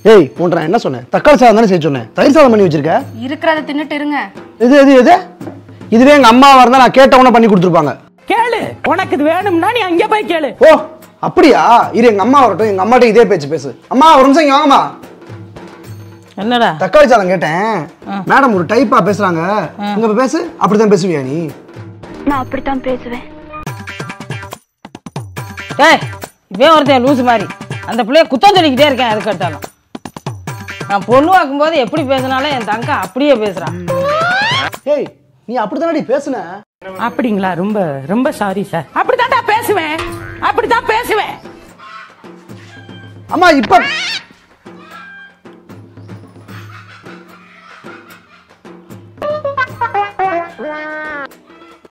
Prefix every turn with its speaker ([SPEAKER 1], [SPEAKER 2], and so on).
[SPEAKER 1] ஏய் உன்ட்ட நான் என்ன சொன்னேன் தக்காளி சாதம் தானே செய்ய சொன்னேன் தயிர் சாதம் பண்ணி வச்சிருக்க
[SPEAKER 2] இருக்கிறத தின்னுட்டு இருங்க
[SPEAKER 1] இது இது இது இதுவே எங்க அம்மாவா இருந்தா நான் கேட்டவன பண்ணி கொடுத்துருப்பாங்க
[SPEAKER 3] கேளு உனக்கு இது வேணும்னா நீ அங்கே போய் கேளு
[SPEAKER 1] ஓ அப்படியா இரு எங்க அம்மா வரட்டும் எங்க அம்மாட்ட இதே பேச்சு பேசு அம்மா ஒரு நிமிஷம் இங்க வாங்கம்மா
[SPEAKER 3] என்னடா
[SPEAKER 1] தக்காளி சாதம் கேட்டேன் மேடம் ஒரு டைப்பா பேசுறாங்க இங்க போய் பேசு அப்படிதான் பேசுவியா நீ
[SPEAKER 4] நான் அப்படித்தான் பேசுவேன்
[SPEAKER 3] டேய் இவன் ஒருத்தன் லூசு மாதிரி அந்த பிள்ளைய குத்தம் சொல்லிக்கிட்டே இருக்கேன் எதுக்கு எடுத்தாலும் நான் பொண்ணு பார்க்கும்போது எப்படி பேசினாலும் என் தங்க அப்படியே பேசுறான்
[SPEAKER 1] ஏய் நீ அப்படித்தானடி பேசுன
[SPEAKER 3] அப்படிங்களா ரொம்ப ரொம்ப சாரி சார் அப்படித்தான்டா பேசுவேன் அப்படித்தான் பேசுவேன்
[SPEAKER 1] அம்மா இப்ப